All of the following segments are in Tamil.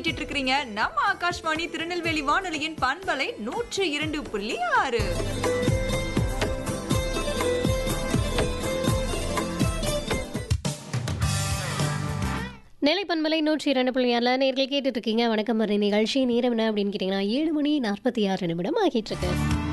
கேட்டுட்டு இருக்கிறீங்க நம்ம ஆகாஷ்வாணி திருநெல்வேலி வானொலியின் பண்பலை நூற்று இரண்டு புள்ளி ஆறு நெல்லை பண்பலை நூற்றி இரண்டு புள்ளியாரில் நேர்கள் கேட்டுட்டு இருக்கீங்க வணக்கம் மறு நிகழ்ச்சி நேரம் என்ன அப்படின்னு கேட்டிங்கன்னா ஏழு மணி நாற்பத்தி ஆறு நிமிடம் ஆகிட்டு இருக்கு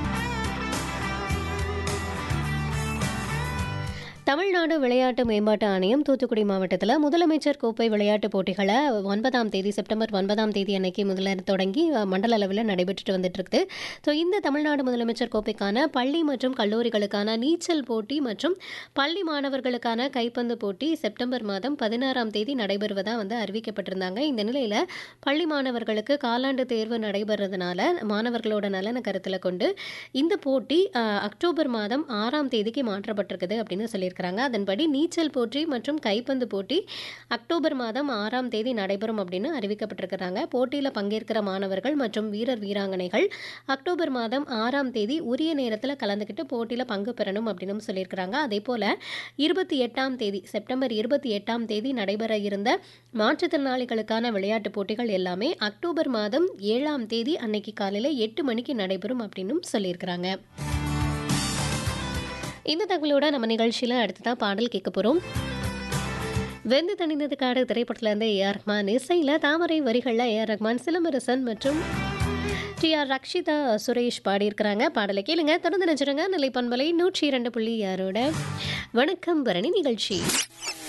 தமிழ்நாடு விளையாட்டு மேம்பாட்டு ஆணையம் தூத்துக்குடி மாவட்டத்தில் முதலமைச்சர் கோப்பை விளையாட்டுப் போட்டிகளை ஒன்பதாம் தேதி செப்டம்பர் ஒன்பதாம் தேதி அன்னைக்கு முதல்ல தொடங்கி அஹ், மண்டல அளவில் நடைபெற்றுட்டு வந்துட்டு இருக்குது ஸோ இந்த தமிழ்நாடு முதலமைச்சர் கோப்பைக்கான பள்ளி மற்றும் கல்லூரிகளுக்கான நீச்சல் போட்டி மற்றும் பள்ளி மாணவர்களுக்கான கைப்பந்து போட்டி செப்டம்பர் மாதம் பதினாறாம் தேதி நடைபெறுவதாக வந்து அறிவிக்கப்பட்டிருந்தாங்க இந்த நிலையில் பள்ளி மாணவர்களுக்கு காலாண்டு தேர்வு நடைபெறதுனால மாணவர்களோட நலனை கருத்தில் கொண்டு இந்த போட்டி அஹ், அக்டோபர் மாதம் ஆறாம் தேதிக்கு மாற்றப்பட்டிருக்குது அப்படின்னு சொல்லியிருக்கிறாங்க அதன்படி நீச்சல் போட்டி மற்றும் கைப்பந்து போட்டி அக்டோபர் மாதம் ஆறாம் தேதி நடைபெறும் அப்படின்னு அறிவிக்கப்பட்டிருக்கிறாங்க போட்டியில் பங்கேற்கிற மாணவர்கள் மற்றும் வீரர் வீராங்கனைகள் அக்டோபர் மாதம் ஆறாம் தேதி உரிய நேரத்தில் கலந்துக்கிட்டு போட்டியில் பங்கு பெறணும் அப்படின்னு சொல்லியிருக்கிறாங்க அதே போல் இருபத்தி எட்டாம் தேதி செப்டம்பர் இருபத்தி எட்டாம் தேதி நடைபெற இருந்த மாற்றுத்திறனாளிகளுக்கான விளையாட்டுப் போட்டிகள் எல்லாமே அக்டோபர் மாதம் ஏழாம் தேதி அன்னைக்கு காலையில் எட்டு மணிக்கு நடைபெறும் அப்படின்னும் சொல்லியிருக்கிறாங்க இந்த தகவலோட நம்ம நிகழ்ச்சியில் அடுத்ததான் பாடல் கேட்க போகிறோம் வெந்து தணிந்தது காடு திரைப்படத்துல இருந்து ஏஆர் ரஹ்மான் இசையில் தாமரை வரிகளில் ஏஆர் ரஹ்மான் சிலம்பரசன் மற்றும் டி ஆர் ரக்ஷிதா சுரேஷ் பாடியிருக்கிறாங்க பாடலை கேளுங்க தொடர்ந்து நினைச்சிருங்க நிலை பண்பலை நூற்றி இரண்டு புள்ளி ஆறோட வணக்கம் பரணி நிகழ்ச்சி